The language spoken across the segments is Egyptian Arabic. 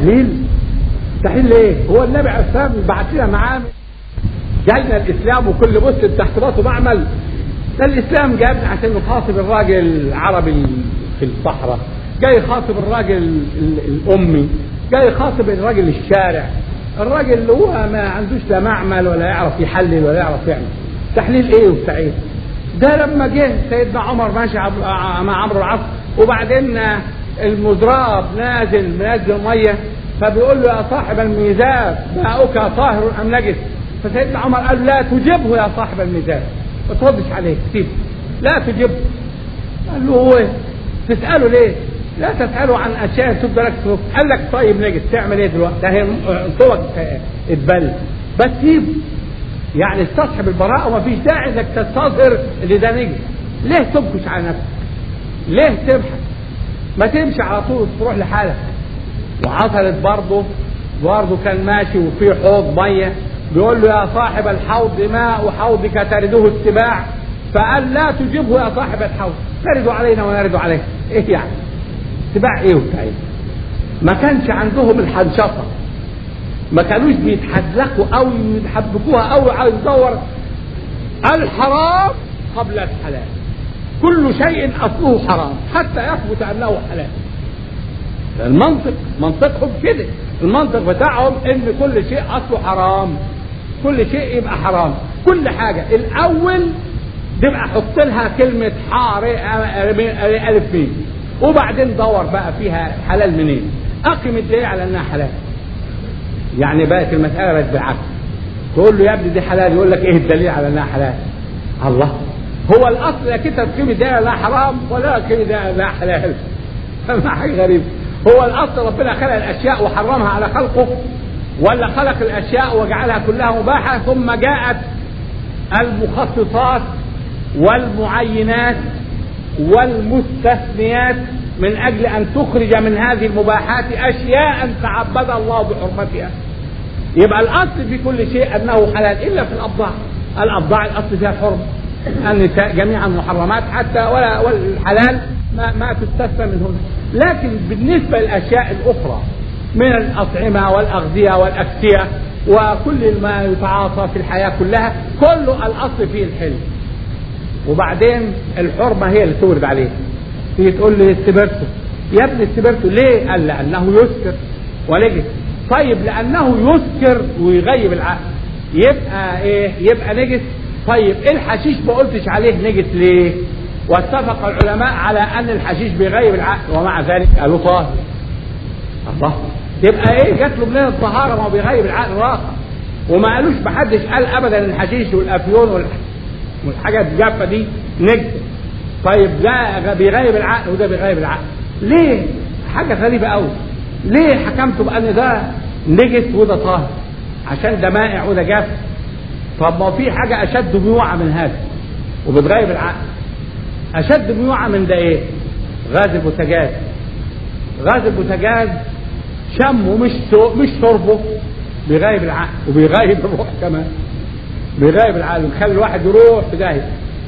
تحليل تحليل ليه هو النبي عليه السلام بعت لنا معامل جاينا الاسلام وكل مسلم تحت راسه معمل ده الاسلام جابنا عشان نخاطب الراجل العربي في الصحراء جاي يخاطب الراجل ال- الامي جاي يخاطب الراجل الشارع الراجل اللي هو ما عندوش لا معمل ولا يعرف يحلل ولا يعرف يعمل تحليل ايه وبتاع ايه ده لما جه سيدنا عمر ماشي عب- مع عمرو العاص وبعدين المزراب نازل نازل ميه فبيقول له يا صاحب الميزان ماؤك طاهر ام نجس فسيدنا عمر قال لا تجبه يا صاحب الميزان ما تردش عليه سيبه لا تجبه قال له هو إيه؟ تسأله ليه؟ لا تسأله عن أشياء تبدأ لك تروح. قال لك طيب نجد تعمل إيه دلوقتي؟ ده هي صوت اتبل بس سيبه يعني استصحب البراءة وما فيش داعي انك تستظهر اللي ده نجد ليه تبكش على نفسك؟ ليه تبحث؟ ما تمشي على طول تروح لحالك وحصلت برضه برضه كان ماشي وفي حوض ميه بيقول له يا صاحب الحوض ماء حوضك ترده السباع فقال لا تجبه يا صاحب الحوض ترد علينا ونرد عليه ايه يعني سباع ايه وبتاع ايه ما كانش عندهم الحنشطه ما كانوش بيتحدلقوا او يحبكوها او عايز يدور الحرام قبل الحلال كل شيء اصله حرام حتى يثبت انه حلال المنطق منطقهم كده المنطق بتاعهم ان كل شيء اصله حرام كل شيء يبقى حرام كل حاجه الاول تبقى حط لها كلمه حار الف ميم وبعدين دور بقى فيها حلال منين اقم الدليل على انها حلال يعني بقت المساله بقت بالعكس تقول له يا ابني دي حلال يقول لك ايه الدليل على انها حلال الله هو الاصل انك انت تقيم الدليل على انها حرام ولا تقيم الدليل على انها حلال ما حاجه غريبه هو الاصل ربنا خلق الاشياء وحرمها على خلقه ولا خلق الاشياء وجعلها كلها مباحه ثم جاءت المخصصات والمعينات والمستثنيات من اجل ان تخرج من هذه المباحات اشياء تعبد الله بحرمتها يبقى الاصل في كل شيء انه حلال الا في الابضاع الابضاع الاصل فيها الحرم النساء جميعا محرمات حتى ولا والحلال ما, ما تستثنى منهن لكن بالنسبه للاشياء الاخرى من الاطعمه والاغذيه والاكسيه وكل ما يتعاطى في الحياه كلها كله الاصل فيه الحلم وبعدين الحرمه هي اللي تورد عليه تيجي تقول لي استبرته يا ابني استبرته ليه؟ قال لانه يسكر ولجس طيب لانه يسكر ويغيب العقل يبقى ايه؟ يبقى نجس طيب ايه الحشيش ما قلتش عليه نجس ليه؟ واتفق العلماء على ان الحشيش بيغيب العقل ومع ذلك قالوا طاهر الله يبقى ايه جات له منين الطهاره ما هو بيغيب العقل راحه وما قالوش محدش قال ابدا الحشيش والافيون والح- والحاجات الجافه دي نجس طيب ده بيغيب العقل وده بيغيب العقل ليه حاجه غريبه قوي ليه حكمتوا بان ده نجس وده طاهر عشان ده مائع وده جاف طب ما في حاجه اشد ميوعه من هذا وبتغيب العقل اشد ميوعه من ده ايه غاز البوتاجاز غاز البوتاجاز شمه مش سو- مش شربه بيغيب العقل وبيغيب الروح كمان بيغيب العقل بيخلي الواحد يروح في داهيه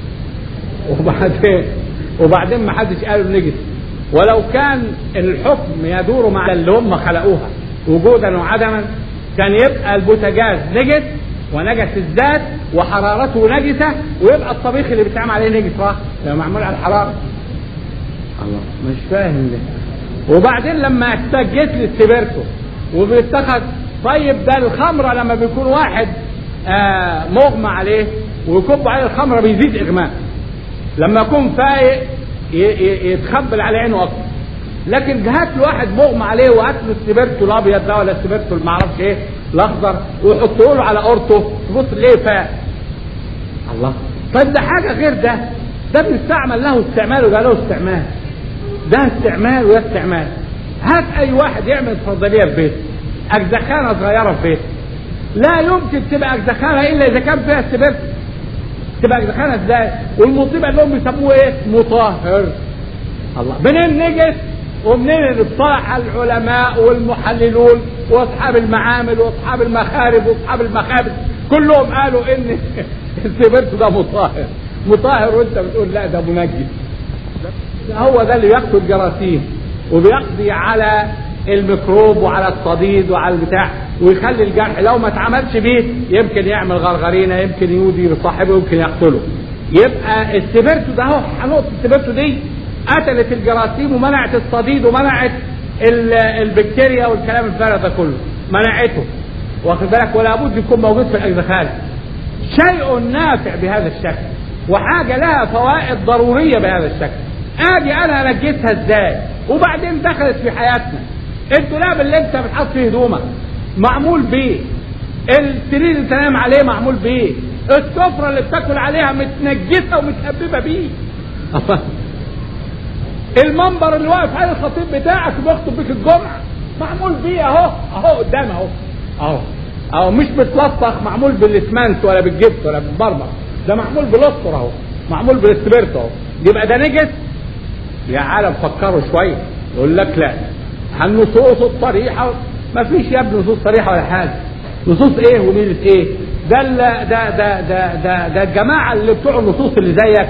وبعدين وبعدين ما حدش قال نجس ولو كان الحكم يدور مع اللي هم خلقوها وجودا وعدما كان يبقى البوتاجاز نجس ونجس الذات وحرارته نجسة ويبقى الطبيخ اللي بيتعمل عليه نجس راح لو معمول على الحرارة الله مش فاهم ده وبعدين لما احتجت للسبيرتو وبيتخذ طيب ده الخمرة لما بيكون واحد آه مغمى عليه ويكب عليه الخمرة بيزيد إغماء لما يكون فايق ي- ي- يتخبل على عينه اكتر لكن هات له واحد مغمى عليه وهات له السبرتو الابيض ده ولا السبرتو اللي معرفش ايه الاخضر ويحطه له على قرطه تبص ليه فاق الله طيب ده حاجه غير ده ده بيستعمل له استعمال وده له استعمال ده استعمال وده استعمال هات اي واحد يعمل فرضانيه في بيته اجزخانه صغيره في بيته لا يمكن تبقى اجزخانه الا اذا كان فيها السبرتو تبقى اجزخانه ازاي والمصيبه اللي هم بيسموه ايه مطهر الله منين نجس ومنين اللي اصطلح العلماء والمحللون واصحاب المعامل واصحاب المخارب واصحاب المخابز كلهم قالوا ان السبرت ده مطهر مطهر وانت بتقول لا ده منجس ده هو ده اللي يقتل الجراثيم وبيقضي على الميكروب وعلى الصديد وعلى البتاع ويخلي الجرح لو ما اتعملش بيه يمكن يعمل غرغرينه يمكن يودي بصاحبه يمكن يقتله يبقى السبرتو ده اهو نقطه السبرتو دي قتلت الجراثيم ومنعت الصديد ومنعت البكتيريا والكلام الفارغ ده كله منعته واخد بالك ولا بد يكون موجود في الاجزخان شيء نافع بهذا الشكل وحاجه لها فوائد ضروريه بهذا الشكل ادي انا نجيتها ازاي وبعدين دخلت في حياتنا الدولاب اللي انت بتحط فيه هدومك معمول بيه السرير اللي تنام عليه معمول بيه السفرة اللي بتاكل عليها متنجسة ومتهببة بيه المنبر اللي واقف عليه الخطيب بتاعك بيخطب بيك الجمعة معمول بيه اهو اهو قدام اهو اهو اهو مش متلطخ معمول بالاسمنت ولا بالجبس ولا بالمرمر ده معمول بالاسطر اهو معمول بالسبيرت اهو يبقى ده نجس يا عالم فكروا شويه يقول لك لا النصوص الصريحه ما فيش يا ابني نصوص صريحه ولا حاجه نصوص ايه ونيلة ايه ده ده ده ده ده ده الجماعه اللي بتوع النصوص اللي زيك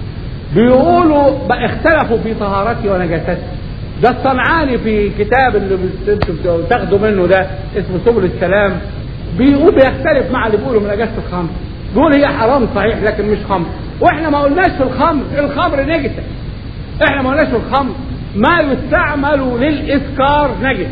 بيقولوا بقى اختلفوا في طهارتي ونجاستي ده الصنعاني في كتاب اللي انتوا بتاخدوا منه ده اسمه سبل السلام بيقول بيختلف مع اللي بيقولوا من نجاسه الخمر بيقول هي حرام صحيح لكن مش خمر واحنا ما قلناش في الخمر الخمر نجسه احنا ما قلناش في الخمر ما يستعمل للاسكار نجس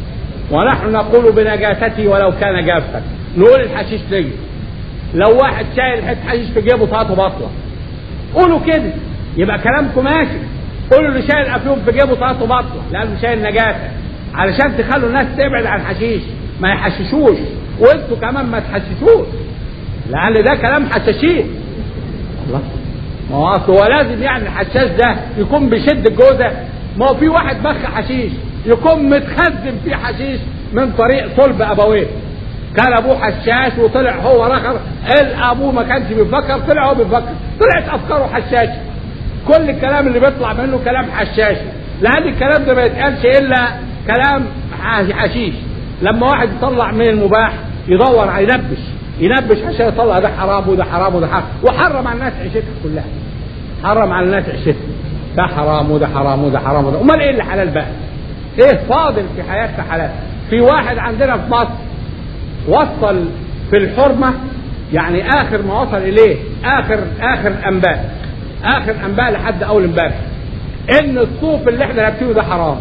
ونحن نقول بنجاسته ولو كان جافا نقول الحشيش نجس لو واحد شايل حته حشيش في جيبه طاعته باطله قولوا كده يبقى كلامكم ماشي قولوا اللي شايل افيون في جيبه طاعته باطله لانه شايل نجاسه علشان تخلوا الناس تبعد عن الحشيش ما يحششوش وانتوا كمان ما تحششوش لان ده كلام حشاشين الله ما هو اصل هو لازم يعني الحشاش ده يكون بيشد الجوزه ما هو في واحد بخ حشيش يكون متخزن فيه حشيش من طريق صلب ابويه كان ابوه حشاش وطلع هو رخر ابوه ما كانش بيفكر طلع هو بيفكر طلعت افكاره حشاشه كل الكلام اللي بيطلع منه كلام حشاش لان الكلام ده ما يتقالش الا كلام حشيش لما واحد يطلع من المباح يدور على ينبش ينبش عشان يطلع ده حرام وده حرام وده حرام وحرم على الناس عيشتها كلها حرم على الناس عيشتها ده حرام وده حرام وده حرام وده امال ايه اللي حلال بقى؟ ايه فاضل في حياتنا حلال؟ في واحد عندنا في مصر وصل في الحرمه يعني اخر ما وصل اليه اخر اخر انباء اخر انباء لحد اول امبارح ان الصوف اللي احنا لابسينه ده حرام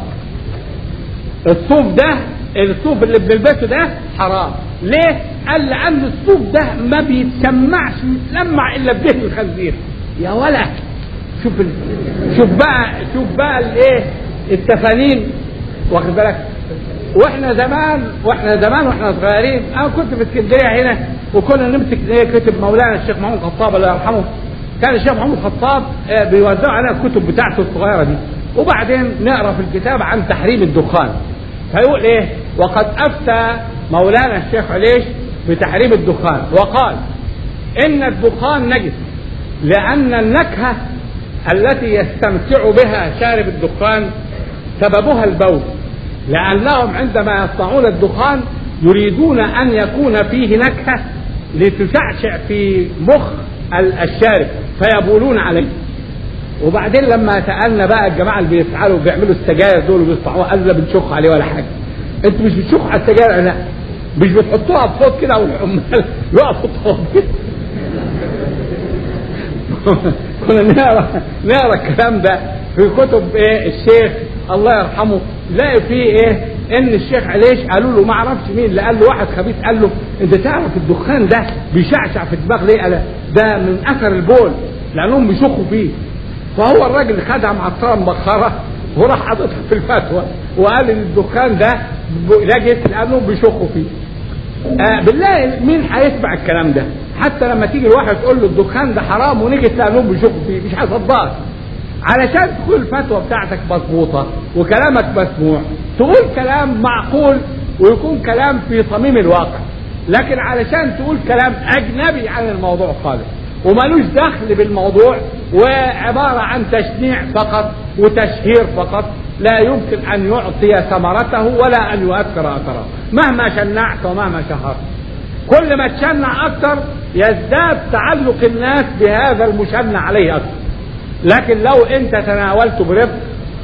الصوف ده الصوف اللي بنلبسه ده حرام ليه؟ قال لان الصوف ده ما بيتسمعش يتلمع الا بدهن الخنزير يا ولا شوف ال... شوف بقى شوف بقى الايه التفانين واخد بالك واحنا زمان واحنا زمان واحنا صغيرين انا كنت في اسكندريه هنا وكنا نمسك ايه كتب مولانا الشيخ محمود خطاب الله يرحمه كان الشيخ محمود خطاب بيوزع علينا الكتب بتاعته الصغيره دي وبعدين نقرا في الكتاب عن تحريم الدخان فيقول ايه وقد افتى مولانا الشيخ عليش بتحريم الدخان وقال ان الدخان نجس لان النكهه التي يستمتع بها شارب الدخان سببها البول لانهم عندما يصنعون الدخان يريدون ان يكون فيه نكهه لتشعشع في مخ الشارب فيبولون عليه وبعدين لما سالنا بقى الجماعه اللي بيفعلوا بيعملوا السجاير دول وبيصنعوها قالوا لا بنشخ عليه ولا حاجه انتوا مش بتشخوا على السجاير لا مش بتحطوها بصوت كده والعمال يقفوا طوابير كنا نقرا نقرا الكلام ده في كتب ايه الشيخ الله يرحمه نلاقي فيه ايه ان الشيخ عليش قالوا له ما اعرفش مين اللي قال له واحد خبيث قال له انت تعرف الدخان ده بيشعشع في الدماغ ليه؟ قال ده من اثر البول لانهم بيشخوا فيه فهو الراجل خدها معطره مبخره وراح حاططها في الفتوى وقال ان الدخان ده نجس لانهم بيشخوا فيه آه بالله مين هيسمع الكلام ده حتى لما تيجي الواحد تقول له الدخان ده حرام ونجس لانهم بيشخوا فيه مش هيصدقك علشان تكون الفتوى بتاعتك مظبوطة وكلامك مسموع تقول كلام معقول ويكون كلام في صميم الواقع لكن علشان تقول كلام أجنبي عن الموضوع خالص وملوش دخل بالموضوع وعبارة عن تشنيع فقط وتشهير فقط لا يمكن أن يعطي ثمرته ولا أن يؤثر أثره مهما شنعت ومهما شهرت كل ما تشنع أكثر يزداد تعلق الناس بهذا المشنع عليه أكثر لكن لو انت تناولته برفق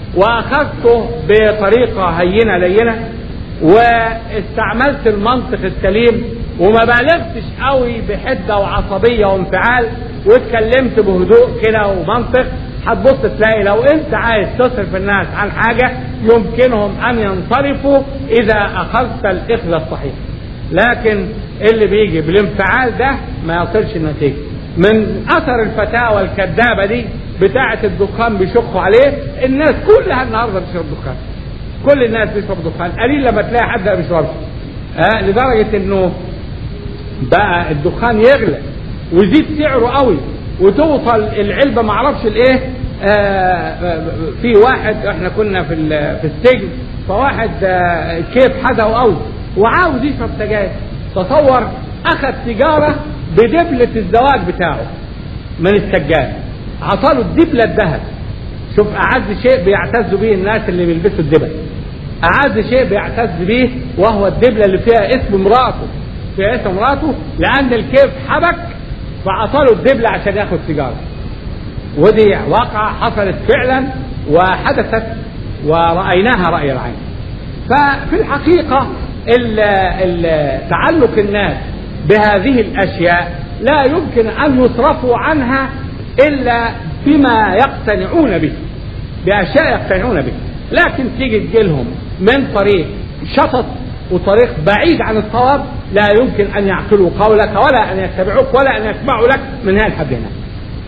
واخذته بطريقه هينه لينه واستعملت المنطق السليم وما بالغتش قوي بحده وعصبيه وانفعال واتكلمت بهدوء كده ومنطق هتبص تلاقي لو انت عايز تصرف الناس عن حاجه يمكنهم ان ينصرفوا اذا اخذت الاخذ الصحيح لكن اللي بيجي بالانفعال ده ما يصلش النتيجه من اثر الفتاوى الكذابه دي بتاعه الدخان بيشقوا عليه الناس كلها النهارده بتشرب دخان كل الناس بتشرب دخان قليل لما تلاقي حد ما بيشربش آه لدرجه انه بقى الدخان يغلى ويزيد سعره قوي وتوصل العلبه ما اعرفش الايه آه في واحد احنا كنا في في السجن فواحد آه كيف حدقه قوي وعاوز يشرب سجاير تصور اخذ سيجاره بدبله الزواج بتاعه من السجاد عطاله الدبله الذهب شوف اعز شيء بيعتز به الناس اللي بيلبسوا الدبل اعز شيء بيعتز به وهو الدبله اللي فيها اسم مراته فيها اسم مراته لان الكيف حبك فعطاله الدبله عشان ياخد سيجاره ودي واقعه حصلت فعلا وحدثت ورأيناها رأي العين ففي الحقيقة ال ال تعلق الناس بهذه الأشياء لا يمكن أن يصرفوا عنها إلا بما يقتنعون به بأشياء يقتنعون به لكن تيجي تجيلهم من طريق شطط وطريق بعيد عن الصواب لا يمكن أن يعقلوا قولك ولا أن يتبعوك ولا أن يسمعوا لك من هنا لحد هنا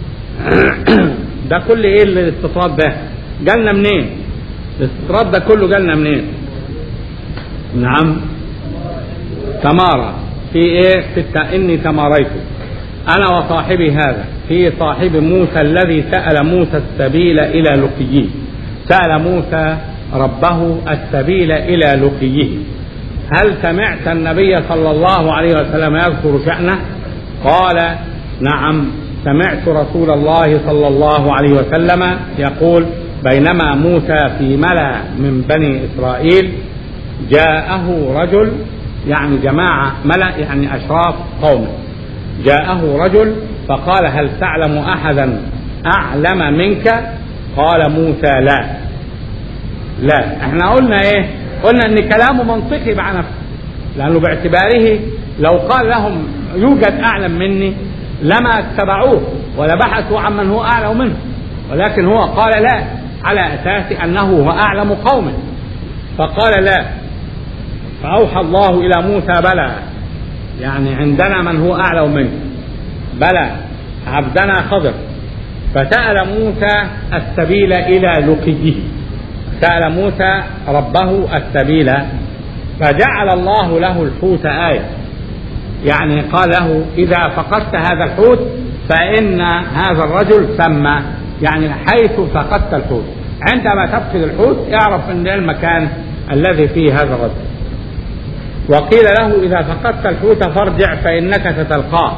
ده كل ايه الاستطراد ده جالنا منين الاستطراد ده كله جالنا منين نعم تمارى في ايه في الت... اني تماريت انا وصاحبي هذا في صاحب موسى الذي سال موسى السبيل الى لقيه سال موسى ربه السبيل الى لقيه هل سمعت النبي صلى الله عليه وسلم يذكر شأنه قال نعم سمعت رسول الله صلى الله عليه وسلم يقول بينما موسى في ملا من بني اسرائيل جاءه رجل يعني جماعه ملا يعني اشراف قوم جاءه رجل فقال هل تعلم احدا اعلم منك قال موسى لا لا احنا قلنا ايه قلنا ان كلامه منطقي مع نفسه لانه باعتباره لو قال لهم يوجد اعلم مني لما اتبعوه ولا بحثوا عن من هو اعلم منه ولكن هو قال لا على اساس انه هو اعلم قومه فقال لا فاوحى الله الى موسى بلى يعني عندنا من هو اعلم منه بلى عبدنا خضر فسال موسى السبيل الى لقيه سال موسى ربه السبيل فجعل الله له الحوت ايه يعني قال له إذا فقدت هذا الحوت فإن هذا الرجل سمى يعني حيث فقدت الحوت عندما تفقد الحوت اعرف أن المكان الذي فيه هذا الرجل وقيل له إذا فقدت الحوت فارجع فإنك ستلقاه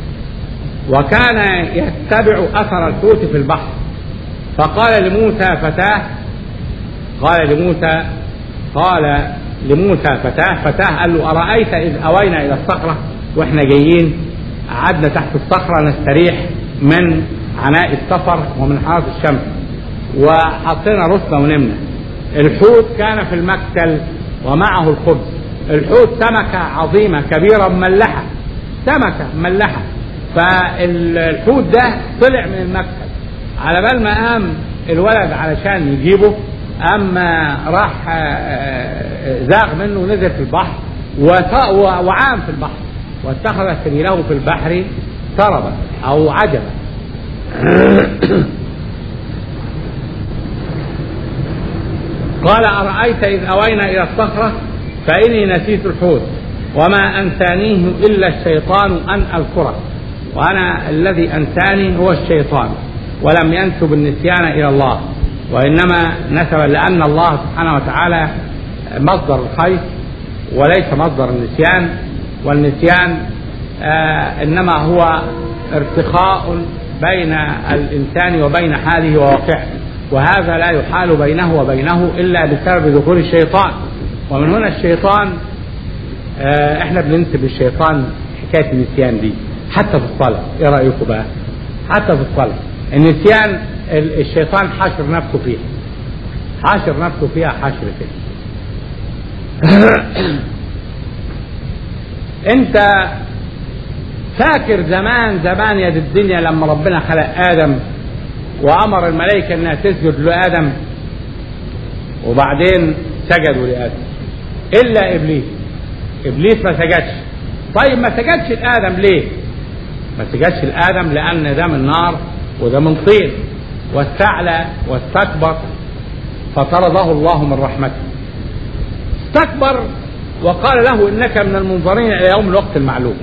وكان يتبع أثر الحوت في البحر فقال لموسى فتاه قال لموسى قال لموسى فتاه فتاه قال له أرأيت إذ أوينا إلى الصخرة وإحنا جايين قعدنا تحت الصخرة نستريح من عناء السفر ومن حرارة الشمس وحطينا رسمة ونمنا الحوت كان في المكتل ومعه الخبز الحوت سمكة عظيمة كبيرة مملحة سمكة مملحة فالحوت ده طلع من المكتل على بال ما قام الولد علشان يجيبه اما راح زاغ منه ونزل في البحر وعام في البحر واتخذ سبيله في البحر سربا او عجبا قال أرأيت إذ أوينا إلى الصخرة فإني نسيت الحوت وما أنسانيه إلا الشيطان أن أذكره وأنا الذي أنساني هو الشيطان ولم ينسب النسيان إلى الله وإنما نسب لأن الله سبحانه وتعالى مصدر الخير وليس مصدر النسيان والنسيان آه إنما هو ارتخاء بين الإنسان وبين حاله وواقعه وهذا لا يحال بينه وبينه إلا بسبب دخول الشيطان ومن هنا الشيطان آه احنا بننسب الشيطان حكاية النسيان دي حتى في الصلاة ايه رأيكم بقى حتى في الصلاة النسيان الشيطان حشر نفسه فيه حاشر نفسه فيها حشر كده انت فاكر زمان زمان يا دي الدنيا لما ربنا خلق ادم وامر الملائكه انها تسجد لادم وبعدين سجدوا لادم الا ابليس ابليس ما سجدش طيب ما سجدش لادم ليه ما سجدش لادم لان ده من نار وده من طين واستعلى واستكبر فطرده الله من رحمته استكبر وقال له انك من المنظرين الى يوم الوقت المعلوم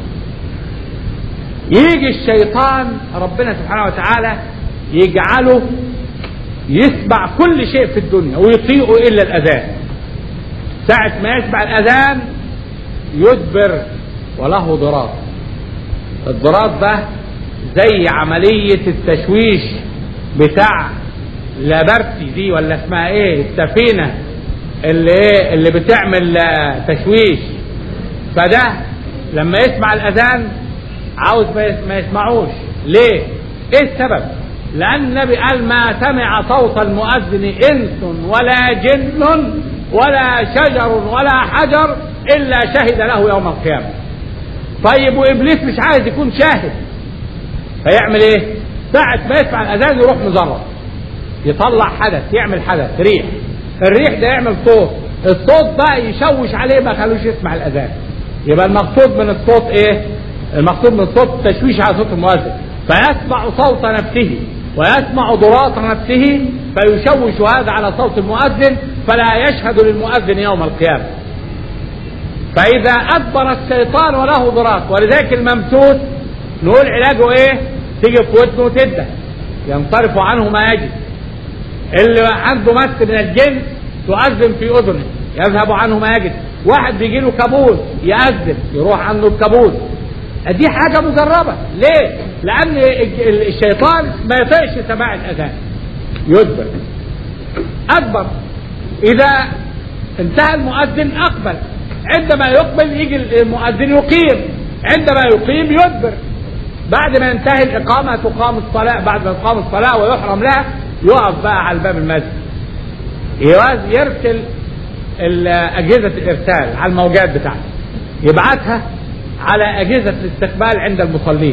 يجي الشيطان ربنا سبحانه وتعالى يجعله يسمع كل شيء في الدنيا ويطيعه الا الاذان ساعة ما يسمع الاذان يدبر وله ضراب الضراب ده زي عملية التشويش بتاع لابرتي دي ولا اسمها ايه السفينة اللي ايه اللي بتعمل تشويش فده لما يسمع الاذان عاوز ما يسمعوش ليه ايه السبب لان النبي قال ما سمع صوت المؤذن انس ولا جن ولا شجر ولا حجر الا شهد له يوم القيامه طيب وابليس مش عايز يكون شاهد فيعمل ايه ساعة ما يسمع الاذان يروح مزرط يطلع حدث يعمل حدث ريح الريح ده يعمل صوت الصوت بقى يشوش عليه ما خلوش يسمع الاذان يبقى المقصود من الصوت ايه المقصود من الصوت تشويش على صوت المؤذن فيسمع صوت نفسه ويسمع ضراط نفسه فيشوش هذا على صوت المؤذن فلا يشهد للمؤذن يوم القيامة فإذا أدبر الشيطان وله ضراط ولذلك الممسوس نقول علاجه إيه؟ تيجي في ودنه وتده ينصرف عنه ما يجب اللي عنده مس من الجن تؤذن في أذنه يذهب عنه ما يجد واحد بيجي له كابوس يأذن يروح عنه الكابوس دي حاجة مجربة ليه؟ لأن الشيطان ما يطيقش سماع الأذان يدبر أكبر إذا انتهى المؤذن أقبل عندما يقبل يجي المؤذن يقيم عندما يقيم يدبر بعد ما ينتهي الإقامة تقام الصلاة بعد ما تقام الصلاة ويحرم لها يقف بقى على باب المسجد يرسل أجهزة الإرسال على الموجات بتاعته يبعتها على أجهزة الاستقبال عند المصلين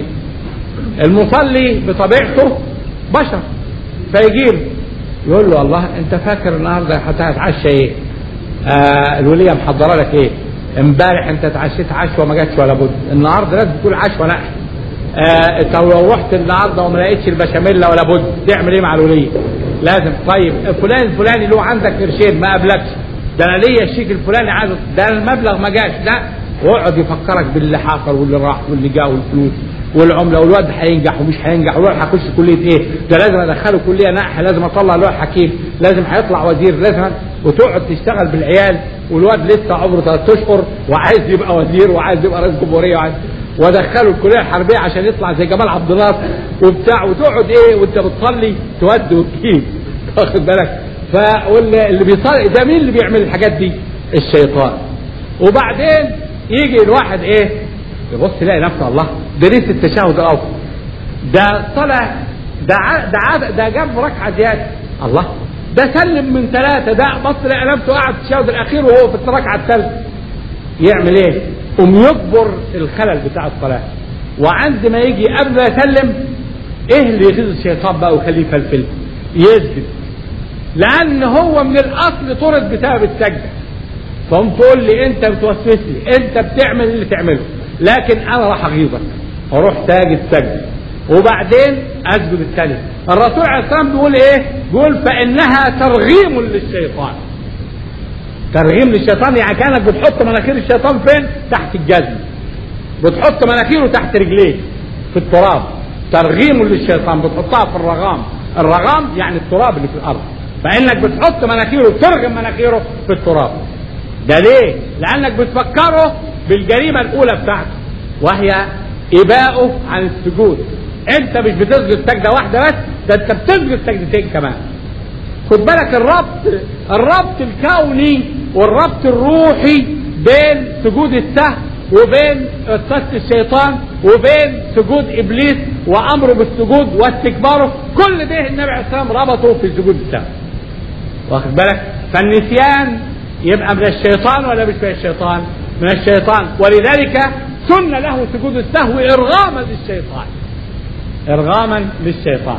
المصلي بطبيعته بشر فيجيب يقول له الله انت فاكر النهارده هتتعشى ايه؟ آه الوليه محضره لك ايه؟ امبارح انت اتعشيت عشوه ما جاتش ولا بد، النهارده لازم تقول عشوه لا آه انت لو رحت النهارده وما لقيتش البشاميل ولا بد، تعمل ايه مع الوليه؟ لازم طيب فلان الفلاني له عندك قرشين ما قابلكش، ده انا ليا الشيك الفلاني عايز ده المبلغ ما جاش، لا ويقعد يفكرك باللي حصل واللي راح واللي جاء والفلوس والعمله والواد هينجح ومش هينجح والواد هيخش كليه ايه؟ ده لازم ادخله كليه ناحيه لازم اطلع له حكيم لازم هيطلع وزير لازم وتقعد تشتغل بالعيال والواد لسه عمره ثلاث اشهر وعايز يبقى وزير وعايز يبقى رئيس جمهوريه وعايز وادخله الكليه الحربيه عشان يطلع زي جمال عبد الناصر وبتاع وتقعد ايه وانت بتصلي تودي وتجيب واخد بالك فاللي بيصلي ده مين اللي بيعمل الحاجات دي؟ الشيطان وبعدين يجي الواحد ايه يبص يلاقي نفسه الله ده لسه التشهد الاول ده طلع ده ع- ده عاد- ده جاب ركعه زياده الله ده سلم من ثلاثه ده بص لقى نفسه قاعد في التشهد الاخير وهو في الركعه الثالثه يعمل ايه؟ قوم يجبر الخلل بتاع الصلاه وعند ما يجي قبل ما يسلم ايه اللي يغيظ الشيطان بقى ويخليه يفلفل؟ يسجد لان هو من الاصل طرد بسبب السجده فقوم تقول لي انت بتوسوس لي انت بتعمل اللي تعمله لكن انا راح اغيظك اروح ساجد سجد وبعدين اسجد الثالث الرسول عليه السلام بيقول ايه بيقول فانها ترغيم للشيطان ترغيم للشيطان يعني كانك بتحط مناخير الشيطان فين تحت الجزم بتحط مناخيره تحت رجليه في التراب ترغيم للشيطان بتحطها في الرغام الرغام يعني التراب اللي في الارض فانك بتحط مناخيره ترغم مناخيره في التراب ده ليه لانك بتفكره بالجريمه الاولى بتاعته وهي اباؤه عن السجود انت مش بتسجد سجده واحده بس ده انت بتسجد سجدتين كمان خد بالك الربط الربط الكوني والربط الروحي بين سجود السهو وبين قصة الشيطان وبين سجود ابليس وامره بالسجود واستكباره كل ده النبي عليه السلام ربطه في سجود السهو واخد بالك فالنسيان يبقى من الشيطان ولا مش من الشيطان من الشيطان ولذلك سن له سجود السهو ارغاما للشيطان ارغاما للشيطان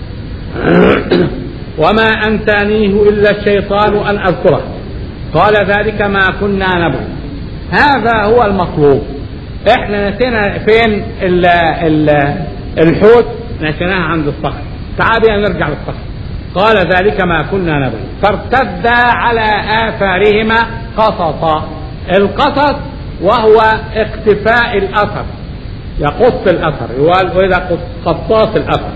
وما انسانيه الا الشيطان ان اذكره قال ذلك ما كنا نبغي هذا هو المطلوب احنا نسينا فين ال ال الحوت نسيناها عند الصخر تعال بينا نرجع للصخر قال ذلك ما كنا نبغي فارتدا على آثارهما قصصا القصص وهو اقتفاء الأثر يقص الأثر يقال وإذا قصاص الأثر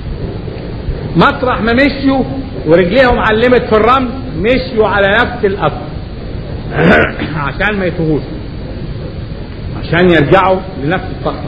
مطرح ما مشيوا ورجليهم علمت في الرمل مشيوا على نفس الأثر عشان ما يتوهوش عشان يرجعوا لنفس الصخر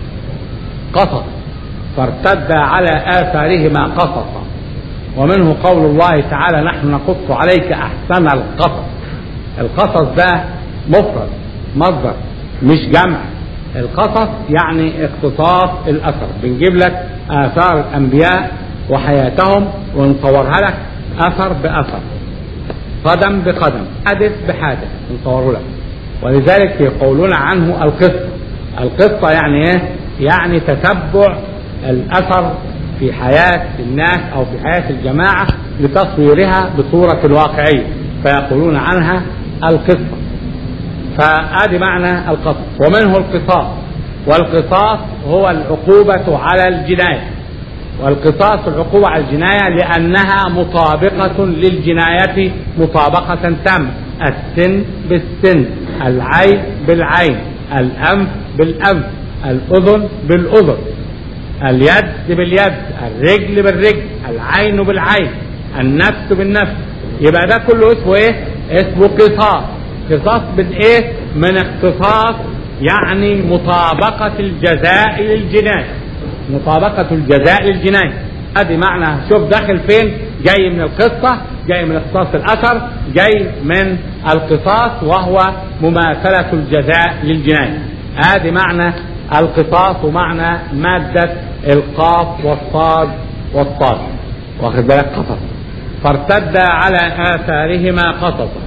قصص فارتد على آثارهما قصصا ومنه قول الله تعالى نحن نقص عليك أحسن القصص القصص ده مفرد مصدر مش جمع القصص يعني اختصاص الأثر بنجيب لك آثار الأنبياء وحياتهم ونصورها لك أثر بأثر قدم بقدم حادث بحادث نصوره لك ولذلك يقولون عنه القصة القصة يعني ايه يعني تتبع الأثر في حياة الناس أو في حياة الجماعة لتصويرها بصورة واقعية فيقولون عنها القصة فهذه معنى القصص ومنه القصاص والقصاص هو العقوبة على الجناية والقصاص العقوبة على الجناية لأنها مطابقة للجناية مطابقة تامة السن بالسن العين بالعين الأنف بالأنف الأذن بالأذن اليد باليد الرجل بالرجل العين بالعين النفس بالنفس يبقى ده كله اسمه ايه اسمه قصاص قصاص من ايه من اختصاص يعني مطابقة الجزاء للجناية مطابقة الجزاء للجناية ادي معنى شوف داخل فين جاي من القصة جاي من اختصاص الاثر جاي من القصاص وهو مماثلة الجزاء للجناية ادي معنى القصاص ومعنى مادة القاف والصاد والصاد واخد بالك قصص فارتد على آثارهما قصصا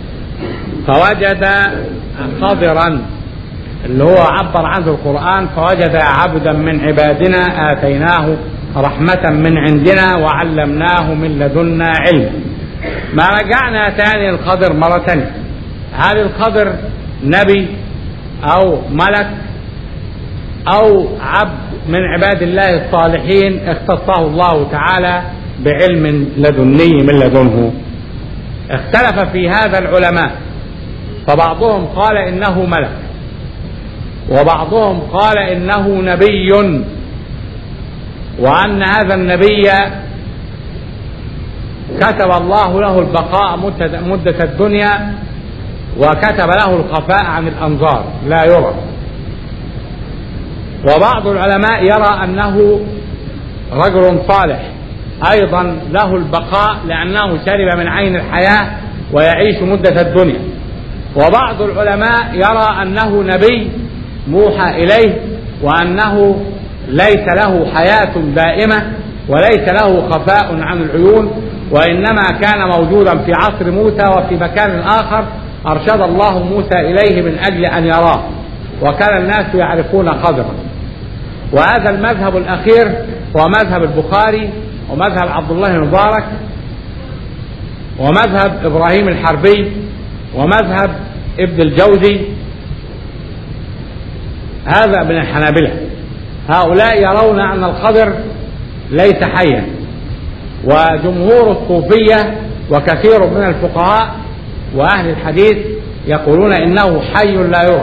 فوجد خضرا اللي هو عبر عنه القرآن فوجد عبدا من عبادنا آتيناه رحمة من عندنا وعلمناه من لدنا علم ما رجعنا تاني الخضر مرة تانية هل الخضر نبي أو ملك أو عبد من عباد الله الصالحين اختصه الله تعالى بعلم لدني من لدنه اختلف في هذا العلماء فبعضهم قال إنه ملك وبعضهم قال إنه نبي وأن هذا النبي كتب الله له البقاء مدة الدنيا وكتب له الخفاء عن الأنظار لا يرى وبعض العلماء يرى أنه رجل صالح أيضا له البقاء لأنه شرب من عين الحياة ويعيش مدة الدنيا وبعض العلماء يرى أنه نبي موحى إليه وأنه ليس له حياة دائمة وليس له خفاء عن العيون وإنما كان موجودا في عصر موسى وفي مكان آخر أرشد الله موسى إليه من أجل أن يراه وكان الناس يعرفون قدره وهذا المذهب الأخير هو مذهب البخاري ومذهب عبد الله المبارك ومذهب إبراهيم الحربي ومذهب ابن الجوزي هذا من الحنابلة هؤلاء يرون أن الخضر ليس حيا وجمهور الصوفية وكثير من الفقهاء وأهل الحديث يقولون إنه حي لا يرى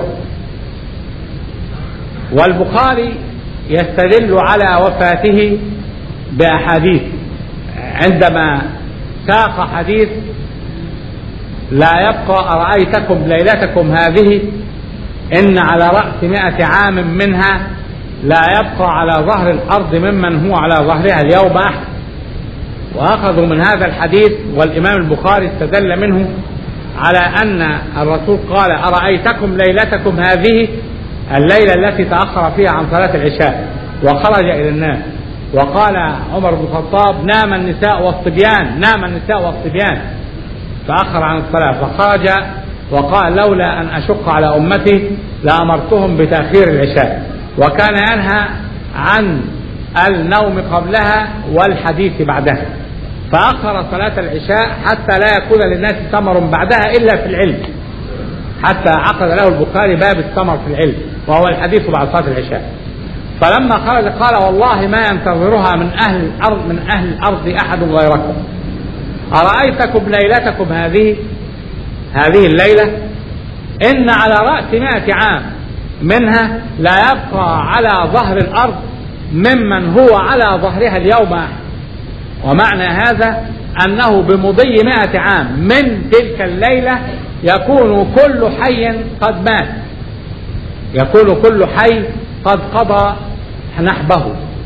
والبخاري يستدل على وفاته بأحاديث عندما ساق حديث لا يبقى أرأيتكم ليلتكم هذه إن على رأس مئة عام منها لا يبقى على ظهر الأرض ممن هو على ظهرها اليوم أحد وأخذوا من هذا الحديث والإمام البخاري استدل منه على أن الرسول قال أرأيتكم ليلتكم هذه الليلة التي تأخر فيها عن صلاة العشاء وخرج إلى الناس وقال عمر بن الخطاب نام النساء والصبيان نام النساء والصبيان فأخر عن الصلاة فخرج وقال لولا أن أشق على أمتي لأمرتهم بتأخير العشاء وكان ينهى عن النوم قبلها والحديث بعدها فأخر صلاة العشاء حتى لا يكون للناس ثمر بعدها إلا في العلم حتى عقد له البخاري باب الثمر في العلم وهو الحديث بعد صلاة العشاء فلما خرج قال والله ما ينتظرها من أهل الأرض من أهل الأرض أحد غيركم أرأيتكم ليلتكم هذه هذه الليلة إن على رأس مائة عام منها لا يبقى على ظهر الأرض ممن هو على ظهرها اليوم أحد ومعنى هذا أنه بمضي مائة عام من تلك الليلة يكون كل حي قد مات يكون كل حي قد قضى نحبه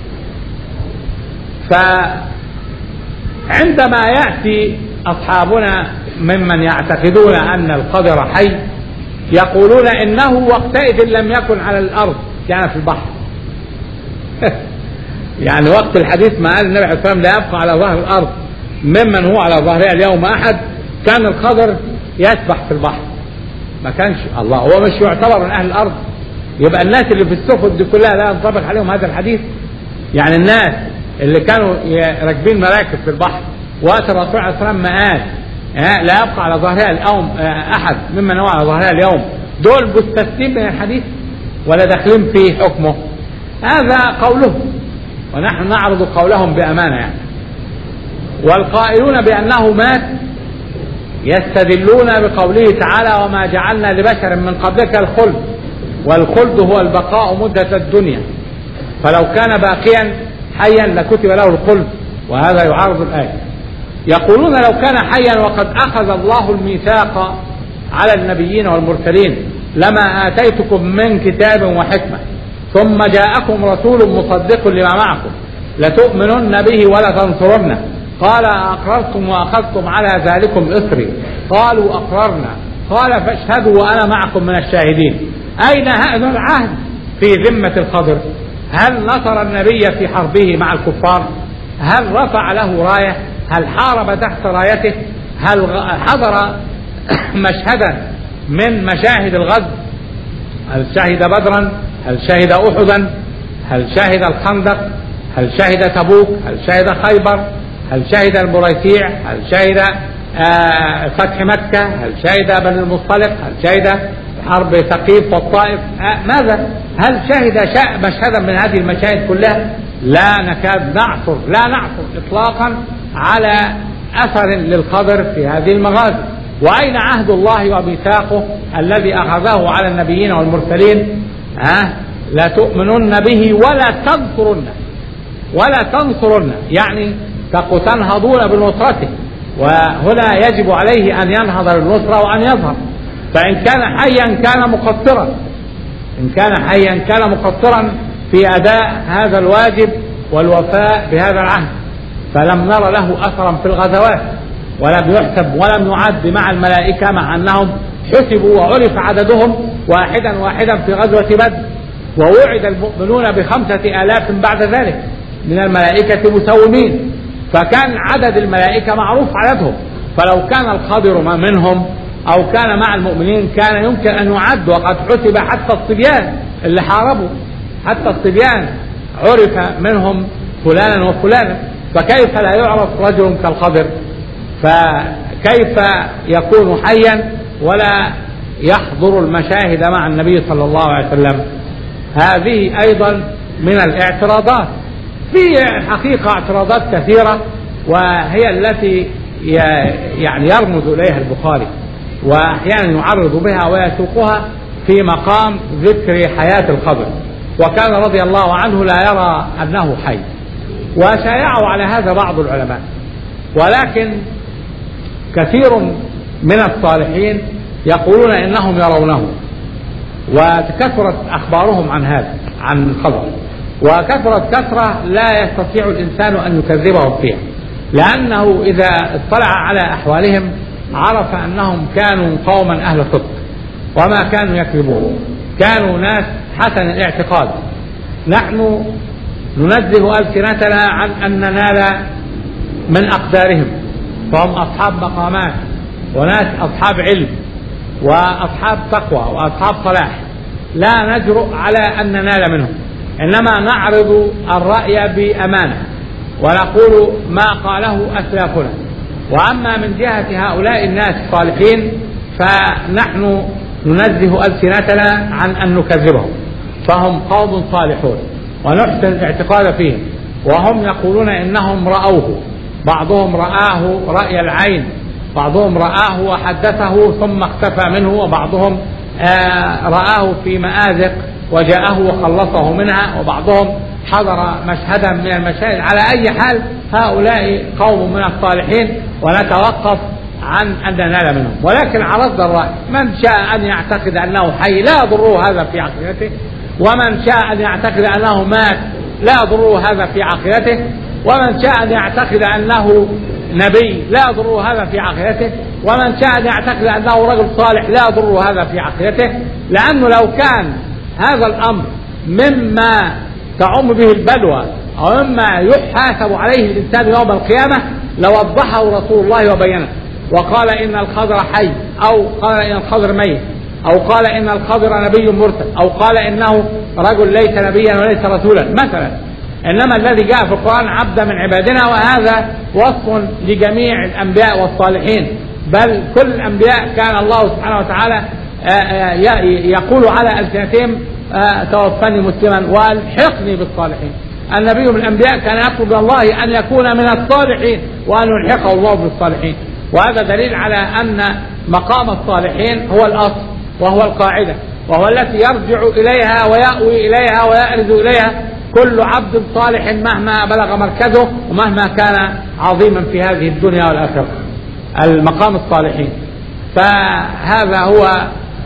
فعندما يأتي أصحابنا ممن يعتقدون أن القدر حي يقولون إنه وقتئذ لم يكن على الأرض كان في البحر يعني وقت الحديث ما قال النبي عليه الصلاة والسلام لا يبقى على ظهر الأرض ممن هو على ظهرها اليوم أحد كان القدر يسبح في البحر ما كانش الله هو مش يعتبر من أهل الأرض يبقى الناس اللي في السفن دي كلها لا ينطبق عليهم هذا الحديث يعني الناس اللي كانوا راكبين مراكب في البحر وقت الرسول عليه الصلاه والسلام ما قال لا يبقى على ظهرها اليوم احد ممن هو على ظهرها اليوم دول مستثنين من الحديث ولا داخلين في حكمه هذا قولهم ونحن نعرض قولهم بامانه يعني والقائلون بانه مات يستدلون بقوله تعالى وما جعلنا لبشر من قبلك الخلد والخلد هو البقاء مدة الدنيا فلو كان باقيا حيا لكتب له الخلد وهذا يعارض الآية يقولون لو كان حيا وقد أخذ الله الميثاق على النبيين والمرسلين لما آتيتكم من كتاب وحكمة ثم جاءكم رسول مصدق لما معكم لتؤمنن به ولا تنصرنه قال أقررتم وأخذتم على ذلكم إصري قالوا أقررنا قال فاشهدوا وأنا معكم من الشاهدين أين هذا العهد في ذمة الخضر هل نصر النبي في حربه مع الكفار هل رفع له راية هل حارب تحت رايته هل حضر مشهدا من مشاهد الغزو هل شهد بدرا هل شهد أحدا هل شهد الخندق هل شهد تبوك هل شهد خيبر هل شهد المريسيع هل شهد آه فتح مكة هل شهد بني المصطلق هل شهد حرب ثقيف والطائف آه ماذا هل شهد مشهدا من هذه المشاهد كلها لا نكاد نعثر لا نعثر اطلاقا على اثر للقدر في هذه المغازي واين عهد الله وميثاقه الذي اخذه على النبيين والمرسلين ها آه لا تؤمنن به ولا تنصرنه ولا تنصرنه يعني تنهضون بنصرته وهنا يجب عليه ان ينهض بالنصره وان يظهر فإن كان حيا كان مقصرا إن كان حيا كان مقصرا في أداء هذا الواجب والوفاء بهذا العهد فلم نر له أثرا في الغزوات ولم يحسب ولم يعد مع الملائكة مع أنهم حسبوا وعرف عددهم واحدا واحدا في غزوة بدر ووعد المؤمنون بخمسة آلاف بعد ذلك من الملائكة مسومين فكان عدد الملائكة معروف عددهم فلو كان القادر منهم أو كان مع المؤمنين كان يمكن أن يعد وقد حسب حتى الصبيان اللي حاربوا حتى الصبيان عرف منهم فلانا وفلانا فكيف لا يعرف رجل كالخضر فكيف يكون حيا ولا يحضر المشاهد مع النبي صلى الله عليه وسلم هذه أيضا من الاعتراضات في الحقيقة اعتراضات كثيرة وهي التي يعني يرمز إليها البخاري واحيانا يعرض بها ويسوقها في مقام ذكر حياه الخضر وكان رضي الله عنه لا يرى انه حي وشايعوا على هذا بعض العلماء ولكن كثير من الصالحين يقولون انهم يرونه وكثرت اخبارهم عن هذا عن الخضر وكثرت كثره لا يستطيع الانسان ان يكذبهم فيها لانه اذا اطلع على احوالهم عرف انهم كانوا قوما اهل صدق وما كانوا يكذبون كانوا ناس حسن الاعتقاد نحن ننزه ألسنتنا عن أن ننال من أقدارهم فهم أصحاب مقامات وناس أصحاب علم وأصحاب تقوى وأصحاب صلاح لا نجرؤ على أن ننال منهم إنما نعرض الرأي بأمانة ونقول ما قاله أسلافنا وأما من جهة هؤلاء الناس الصالحين فنحن ننزه ألسنتنا عن أن نكذبهم فهم قوم صالحون ونحسن الاعتقاد فيهم وهم يقولون إنهم رأوه بعضهم رآه رأي العين بعضهم رآه وحدثه ثم اختفى منه وبعضهم آه رآه في مآزق وجاءه وخلصه منها وبعضهم حضر مشهدا من المشاهد على أي حال هؤلاء قوم من الصالحين ونتوقف عن أن ننال منهم ولكن عرضنا الرأي من شاء أن يعتقد أنه حي لا يضره هذا في عقيدته ومن شاء أن يعتقد أنه مات لا يضره هذا في عقيدته ومن شاء أن يعتقد أنه نبي لا يضره هذا في عقيدته ومن شاء أن يعتقد أنه رجل صالح لا يضره هذا في عقيدته لأنه لو كان هذا الأمر مما تعم به البلوى أو مما يحاسب عليه الإنسان يوم القيامة لوضحه رسول الله وبينه وقال إن الخضر حي أو قال إن الخضر ميت أو قال إن الخضر نبي مرسل أو قال إنه رجل ليس نبيا وليس رسولا مثلا إنما الذي جاء في القرآن عبدا من عبادنا وهذا وصف لجميع الأنبياء والصالحين بل كل الأنبياء كان الله سبحانه وتعالى يقول على ألسنتهم توفني مسلما والحقني بالصالحين النبي من الأنبياء كان يطلب من الله أن يكون من الصالحين وأن يلحقه الله بالصالحين وهذا دليل على أن مقام الصالحين هو الأصل وهو القاعدة وهو التي يرجع إليها ويأوي إليها ويأرز إليها كل عبد صالح مهما بلغ مركزه ومهما كان عظيما في هذه الدنيا والآخرة المقام الصالحين فهذا هو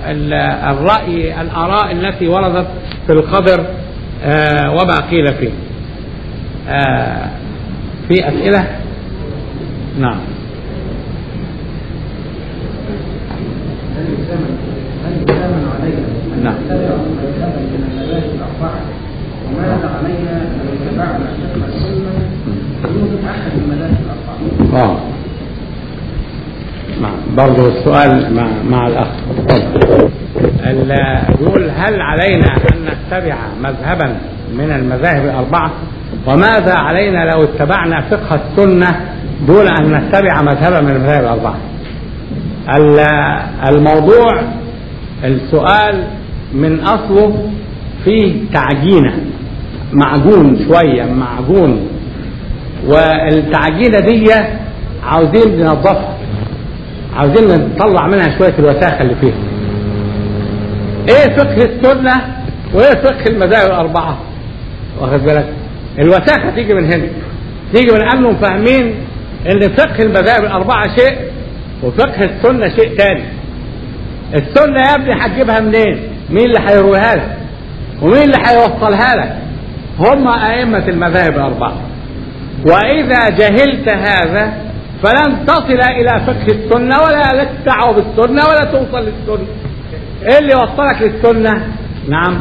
الرأي الآراء التي وردت في القدر وما قيل فيه في أسئلة نعم نعم وماذا علينا لو اتبعنا شيخ السنه دون احد المذاهب الاربعه؟ اه نعم برضه السؤال مع مع الاخ تفضل يقول هل علينا ان نتبع مذهبا من المذاهب الاربعه وماذا علينا لو اتبعنا فقه السنه دون ان نتبع مذهبا من المذاهب الاربعه الموضوع السؤال من اصله فيه تعجينه معجون شويه معجون والتعجينه دي عاوزين ننظفها عاوزين نطلع منها شويه الوساخه اللي فيها ايه فقه السنه وايه فقه المذاهب الاربعه واخد بالك الوساخه تيجي من هنا تيجي من انهم فاهمين ان فقه المذاهب الاربعه شيء وفقه السنه شيء تاني السنه يا ابني هتجيبها منين مين اللي هيرويها لك ومين اللي هيوصلها لك هم أئمة المذاهب الأربعة وإذا جهلت هذا فلن تصل إلى فقه السنة ولا لك دعوة بالسنة ولا توصل للسنة إيه اللي وصلك للسنة نعم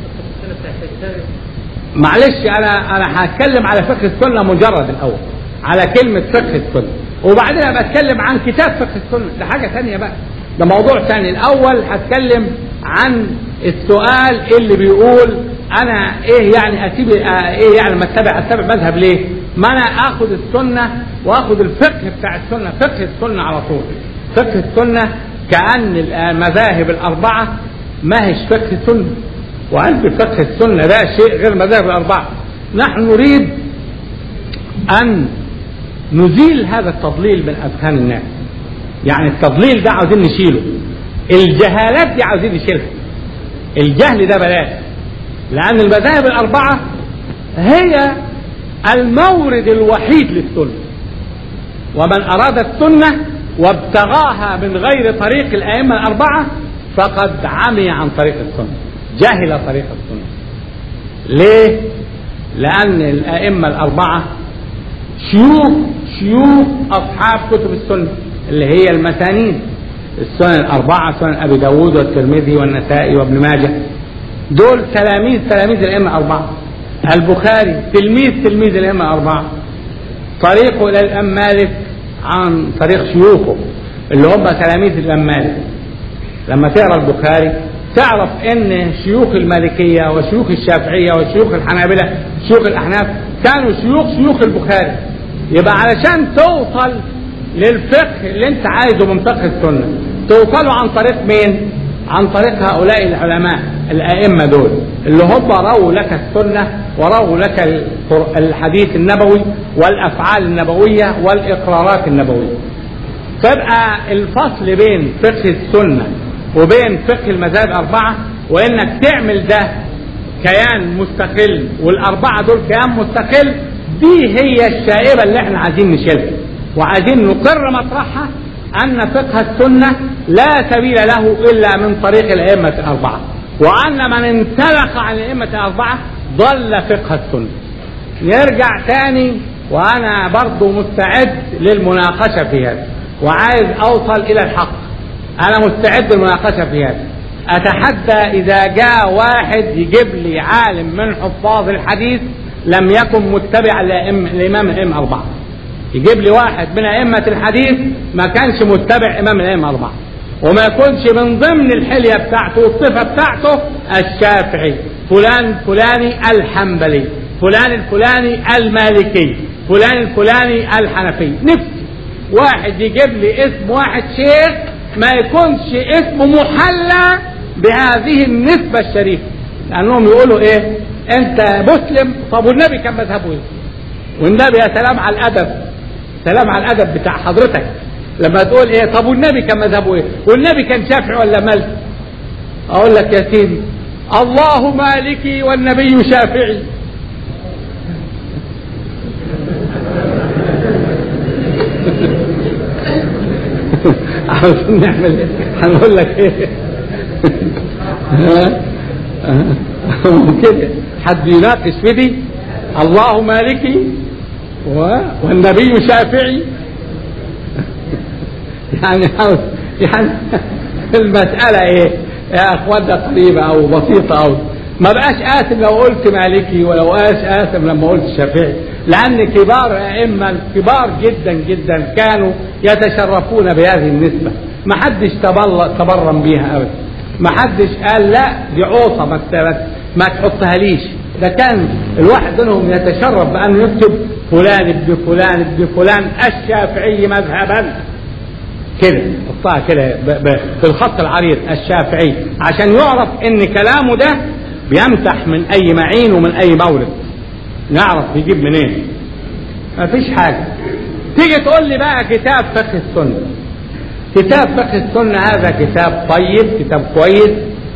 معلش أنا أنا هتكلم على فقه السنة مجرد الأول على كلمة فقه السنة وبعدين أبقى أتكلم عن كتاب فقه السنة ده حاجة ثانية بقى ده موضوع ثاني الأول هتكلم عن السؤال اللي بيقول انا ايه يعني اسيب ايه يعني ما اتبع اتبع مذهب ليه؟ ما انا اخذ السنه واخذ الفقه بتاع السنه فقه السنه على طول فقه السنه كان المذاهب الاربعه ما هيش فقه السنه وانت فقه السنه ده شيء غير المذاهب الاربعه نحن نريد ان نزيل هذا التضليل من اذهان الناس يعني التضليل ده عاوزين نشيله الجهالات دي عاوزين نشيلها الجهل ده بلاش لأن المذاهب الأربعة هي المورد الوحيد للسنة ومن أراد السنة وابتغاها من غير طريق الأئمة الأربعة فقد عمي عن طريق السنة جهل طريق السنة ليه؟ لأن الأئمة الأربعة شيوخ شيوخ أصحاب كتب السنة اللي هي المسانيد السنن الأربعة سنن أبي داود والترمذي والنسائي وابن ماجه دول تلاميذ تلاميذ الأئمة الأربعة البخاري تلميذ تلميذ الأئمة الأربعة طريقه إلى الإمام مالك عن طريق شيوخه اللي هم تلاميذ الإمام مالك لما تقرا البخاري تعرف ان شيوخ المالكيه وشيوخ الشافعيه وشيوخ الحنابله شيوخ الاحناف كانوا شيوخ شيوخ البخاري يبقى علشان توصل للفقه اللي انت عايزه من فقه السنه توصله عن طريق مين؟ عن طريق هؤلاء العلماء الائمه دول اللي هم رووا لك السنه ورووا لك القر- الحديث النبوي والافعال النبويه والاقرارات النبويه. تبقى الفصل بين فقه السنة وبين فقه المذاهب الأربعة وإنك تعمل ده كيان مستقل والأربعة دول كيان مستقل دي هي الشائبة اللي احنا عايزين نشيلها وعايزين نقر مطرحها أن فقه السنة لا سبيل له إلا من طريق الأئمة الأربعة وأن من انسلخ عن الأئمة الأربعة ضل فقه السنة نرجع تاني وانا برضو مستعد للمناقشة في هذا وعايز اوصل الى الحق انا مستعد للمناقشة في هذا اتحدى اذا جاء واحد يجيب لي عالم من حفاظ الحديث لم يكن متبعا لأئمة- لامام الائمة اربعة يجيب لي واحد من ائمة الحديث ما كانش متبع امام الائمة اربعة وما يكونش من ضمن الحلية بتاعته والصفة بتاعته الشافعي فلان فلاني الحنبلي فلان الفلاني المالكي فلان الفلاني الحنفي نفسي واحد يجيب لي اسم واحد شيخ ما يكونش اسمه محلى بهذه النسبة الشريفة لأنهم يقولوا إيه أنت مسلم طب والنبي كان مذهبه إيه والنبي يا سلام على الأدب سلام على الأدب بتاع حضرتك لما تقول إيه طب والنبي كان مذهبه إيه والنبي كان شافعي ولا مالكي أقول لك يا سيدي الله مالكي والنبي شافعي عاوزين نعمل ايه؟ هنقول لك ايه؟ ها؟ ها؟ كده حد يناقش في دي الله مالكي و... والنبي شافعي يعني عاوز يعني المسألة ايه؟ يا اخوان ده قريبة او بسيطة او ما بقاش آثم لو قلت مالكي ولو بقاش آثم لما قلت شافعي لأن كبار أئمة كبار جدا جدا كانوا يتشرفون بهذه النسبة ما حدش تبل- تبرم بيها أبدا ما حدش قال لا دي عوصة ما ت- ما تحطها ليش ده كان الواحد منهم يتشرف بأنه يكتب فلان ابن فلان ابن فلان الشافعي مذهبا كده حطها كده ب- ب- بالخط العريض الشافعي عشان يعرف ان كلامه ده بيمسح من اي معين ومن اي مورد نعرف يجيب منين مفيش حاجة تيجي تقول لي بقى كتاب فقه السنة كتاب فقه السنة هذا كتاب طيب كتاب كويس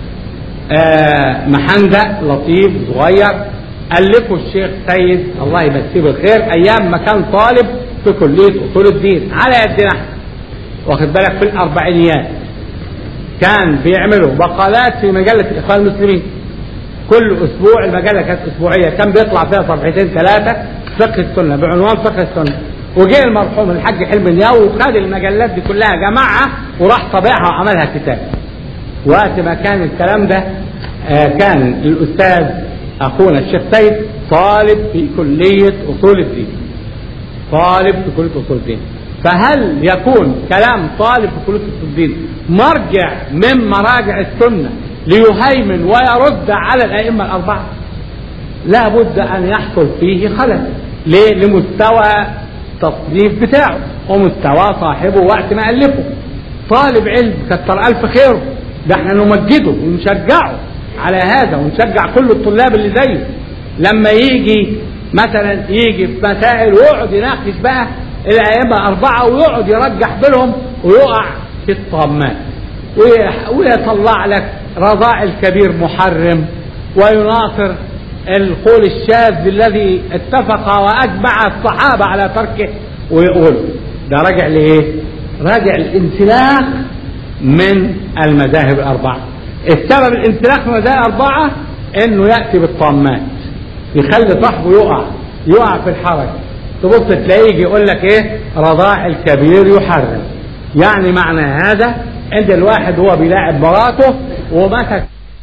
آه محندق لطيف صغير ألفه الشيخ سيد الله يمسيه بالخير أيام ما كان طالب في كلية أصول الدين على يدنا احنا واخد بالك في الأربعينيات كان بيعملوا مقالات في مجلة الإخوان المسلمين كل أسبوع المجلة كانت أسبوعية كان بيطلع فيها صفحتين ثلاثة فقه السنة بعنوان فقه السنة وجه المرحوم الحاج حلمي نياو وخد المجلات دي كلها جمعها وراح طبعها وعملها كتاب وقت ما كان الكلام ده آه، كان الأستاذ أخونا الشيخ سيد طالب في كلية أصول الدين طالب في كلية أصول الدين فهل يكون كلام طالب في كلية أصول الدين مرجع من مراجع السنة ليهيمن ويرد على الأئمة الأربعة لا بد أن يحصل فيه خلل ليه؟ لمستوى التصنيف بتاعه ومستوى صاحبه وقت ما ألفه طالب علم كتر ألف خيره ده احنا نمجده ونشجعه على هذا ونشجع كل الطلاب اللي زيه لما يجي مثلا يجي في مسائل ويقعد يناقش بقى الأئمة أربعة ويقعد يرجح بينهم ويقع في الطامات وي- ويطلع لك رضاع الكبير محرم ويناصر القول الشاذ الذي اتفق واجمع الصحابه على تركه ويقول ده راجع لايه؟ راجع الانسلاخ من المذاهب الاربعه. السبب الانسلاخ من المذاهب الاربعه انه ياتي بالطامات يخلي صاحبه يقع يقع في الحرج تبص تلاقيه يجي يقول لك ايه؟ رضاع الكبير يحرم. يعني معنى هذا عند الواحد هو بيلاعب مراته ومسك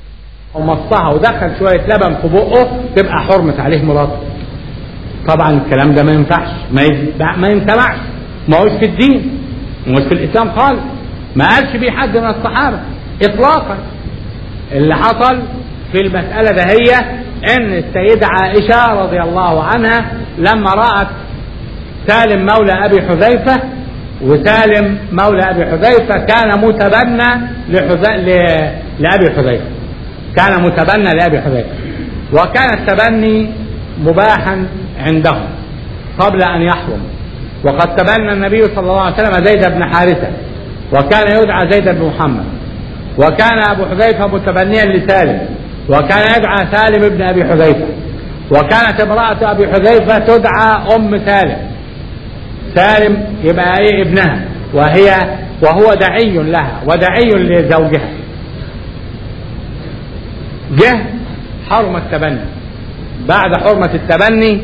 ومصها ودخل شوية لبن في بقه تبقى حرمت عليه مراته طبعا الكلام ده ما ينفعش ما يز- ما ينسمعش ما هوش في الدين مش في الاسلام خالص ما قالش بيه حد من الصحابه اطلاقا اللي حصل في المسألة ده هي ان السيدة عائشة رضي الله عنها لما رأت سالم مولى ابي حذيفة وسالم مولى ابي حذيفة كان متبنى لحذي... ل... لابي حذيفة كان متبنى لابي حذيفة وكان التبني مباحا عندهم قبل ان يحرم وقد تبنى النبي صلى الله عليه وسلم زيد بن حارثة وكان يدعى زيد بن محمد وكان ابو حذيفة متبنيا لسالم وكان يدعى سالم بن ابي حذيفة وكانت امرأة ابي حذيفة تدعى ام سالم سالم يبقى ايه ابنها وهي وهو دعي لها ودعي لزوجها جه حرم التبني بعد حرمة التبني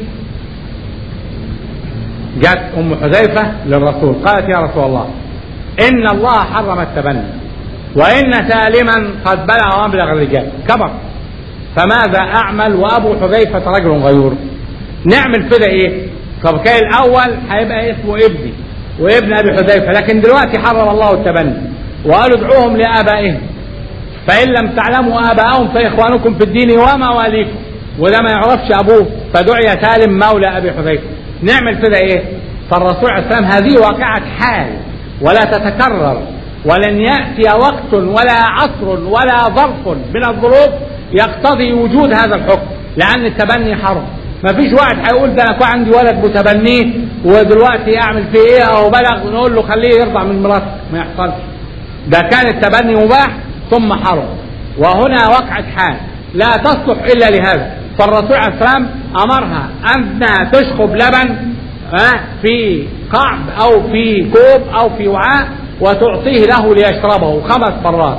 جت ام حذيفة للرسول قالت يا رسول الله ان الله حرم التبني وان سالما قد بلغ مبلغ الرجال كبر فماذا اعمل وابو حذيفة رجل غيور نعمل كده ايه طب كان الاول هيبقى اسمه ابني وابن ابي حذيفة لكن دلوقتي حرم الله التبني وقالوا ادعوهم لابائهم فان لم تعلموا اباءهم فاخوانكم في الدين ومواليكم وده ما يعرفش ابوه فدعي سالم مولى ابي حذيفة نعمل كده ايه فالرسول عليه السلام هذه واقعة حال ولا تتكرر ولن يأتي وقت ولا عصر ولا ظرف من الظروف يقتضي وجود هذا الحكم لأن التبني حرم ما فيش واحد هيقول ده انا كان عندي ولد متبنيه ودلوقتي اعمل فيه ايه او بلغ نقول له خليه يرضع من مراته ما يحصلش ده كان التبني مباح ثم حرم وهنا وقعة حال لا تصلح الا لهذا فالرسول عليه السلام امرها انها تشخب لبن آه، في قعب او في كوب او في وعاء وتعطيه له ليشربه خمس مرات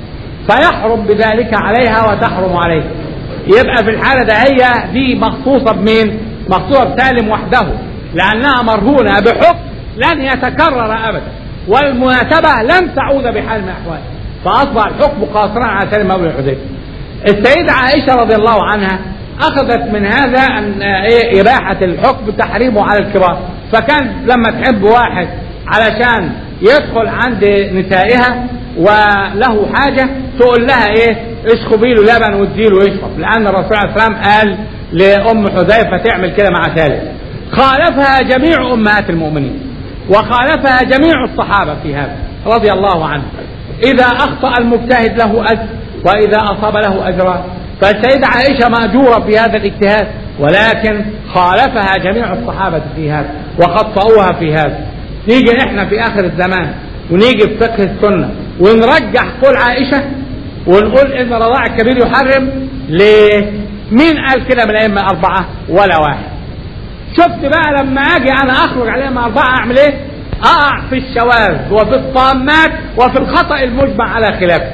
فيحرم بذلك عليها وتحرم عليه يبقى في الحالة ده هي دي مخصوصة بمين مخصوصة بسالم وحده لأنها مرهونة بحكم لن يتكرر أبدا والمناسبة لن تعود بحال من الأحوال فأصبح الحكم قاصرا على سالم مولى الحديبية السيدة عائشة رضي الله عنها أخذت من هذا أن إيه إباحة الحكم تحريمه على الكبار فكان لما تحب واحد علشان يدخل عند نسائها وله حاجة تقول لها ايه اشخبي له لبن واديله يشرب لان الرسول عليه السلام قال لام حذيفة تعمل كده مع ثالث خالفها جميع امهات المؤمنين وخالفها جميع الصحابة في هذا رضي الله عنهم اذا اخطأ المجتهد له اجر واذا اصاب له اجران فالسيدة عائشة مأجورة في هذا الاجتهاد ولكن خالفها جميع الصحابة في هذا وخطأوها في هذا نيجي احنا في اخر الزمان ونيجي في فقه السنة ونرجح قول عائشة ونقول ان الرضاع الكبير يحرم ليه؟ مين قال كده من الائمة اربعة ولا واحد شفت بقى لما اجي انا اخرج عليهم مع اربعة اعمل ايه اقع في الشواذ وفي الطامات وفي الخطأ المجمع على خلافه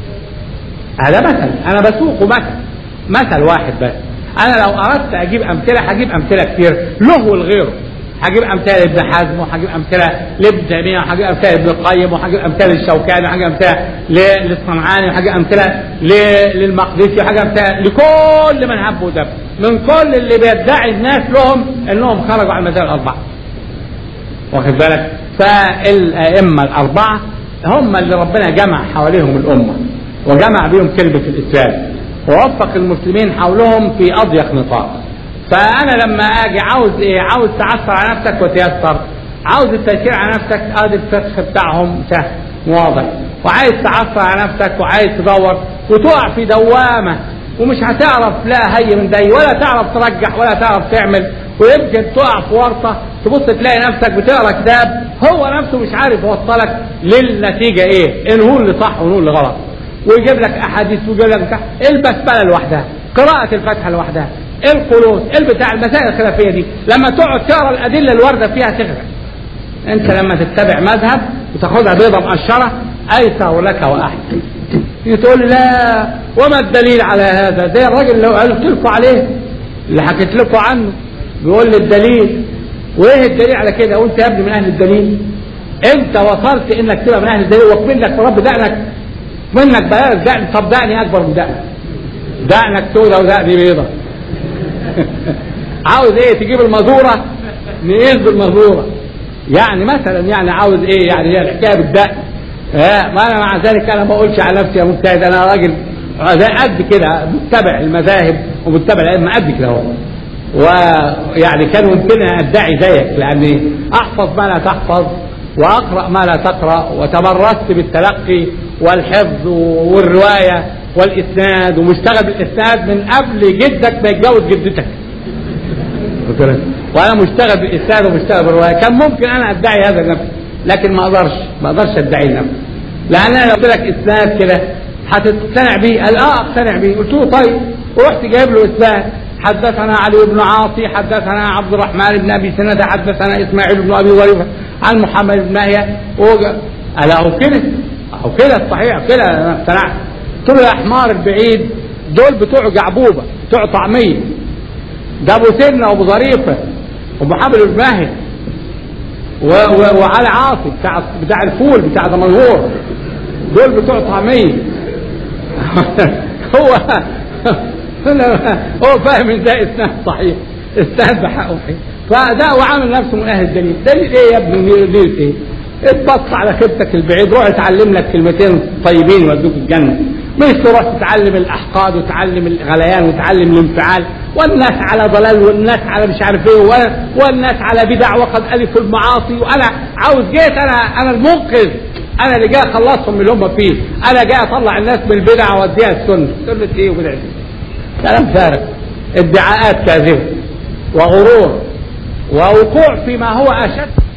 هذا مثل انا بسوقه مثل مثل واحد بس انا لو اردت اجيب امثله هجيب امثله كتير له ولغيره هجيب امثله لابن حزم وهجيب امثله لابن تيميه وهجيب امثله لابن القيم وهجيب امثله للشوكاني وهجيب امثله ل- للصنعاني وهجيب امثله ل- للمقدسي وهجيب امثله لكل من هب ودب من كل اللي بيدعي الناس لهم انهم خرجوا عن المذاهب الاربعه واخد بالك فالائمه الاربعه هم اللي ربنا جمع حواليهم الامه وجمع بهم كلمه الاسلام ووفق المسلمين حولهم في اضيق نطاق فانا لما اجي عاوز ايه عاوز تعثر على نفسك وتيسر عاوز التيسير على نفسك ادي الفقه بتاعهم سهل واضح وعايز تعثر على نفسك وعايز تدور وتقع في دوامه ومش هتعرف لا هي من دي ولا تعرف ترجح ولا تعرف تعمل ويمكن تقع في ورطه تبص تلاقي نفسك بتقرا كتاب هو نفسه مش عارف يوصلك للنتيجه ايه ان هو اللي صح وهو اللي غلط ويجيب لك احاديث ويجيب لك بتاع البسمله لوحدها قراءه الفاتحه لوحدها القنوت البتاع المسائل الخلافيه دي لما تقعد تقرا الادله الوارده فيها تغرق انت لما تتبع مذهب وتاخدها بيضه مقشره ايسر لك واحسن تيجي تقول لي لا وما الدليل على هذا زي الراجل اللي قلت لكم عليه اللي حكيت لكم عنه بيقول لي الدليل وايه الدليل على كده وانت يا ابني من اهل الدليل انت وصلت انك تبقى من اهل الدليل واقبل لك رب دقنك منك بلاغ دقن طب دقني اكبر من دقنك دقنك سودة ودقني بيضة عاوز ايه تجيب المزورة نقيس بالمزورة يعني مثلا يعني عاوز ايه يعني هي الحكايه بالدق ها ما انا مع ذلك انا ما اقولش على نفسي يا مجتهد انا راجل زي قد كده متبع المذاهب ومتبع الائمه قد كده اهو ويعني كان ممكن ادعي زيك لاني احفظ ما لا تحفظ واقرا ما لا تقرا وتمرست بالتلقي والحفظ والروايه والاسناد ومشتغل بالاسناد من قبل جدك ما يتجوز جدتك قلت له وانا مشتغل بالاسناد ومشتغل بالروايه كان ممكن انا ادعي هذا لنفسي لكن ما اقدرش ما اقدرش ادعي لنفسي لان انا لو قلت لك اسناد كده هتقتنع بيه قال اه اقتنع بيه قلت له طيب ورحت جايب له اسناد حدثنا علي بن عاصي حدثنا عبد الرحمن بن ابي سند حدثنا اسماعيل بن ابي وريفه عن محمد بن ماهيه قال اهو كده اهو كده صحيح كده انا اقتنعت قلت له يا حمار البعيد دول بتوع جعبوبه بتوع طعميه ده ابو سنه وابو ظريفه ومحمد بن ماهيه و- و- وعلي عاصي بتاع بتاع الفول بتاع دمنهور دول بتوع طعميه هو هو فاهم ان ده اسناد صحيح اسناد بحقه صحيح فده هو عامل نفسه من اهل الدليل دليل ايه يا ابني دليل ايه اتبص على خيبتك البعيد روح اتعلم لك كلمتين طيبين يودوك الجنه مش تروح تتعلم الاحقاد وتعلم الغليان وتعلم الانفعال والناس على ضلال والناس على مش عارف ايه و- والناس على بدع وقد الفوا المعاصي وانا عاوز جيت انا انا المنقذ انا اللي جاي اخلصهم من اللي هم فيه انا جاي اطلع الناس من البدع واوديها السنه سنه ايه وبدع ايه كلام فارغ ادعاءات كاذبه وغرور ووقوع فيما هو اشد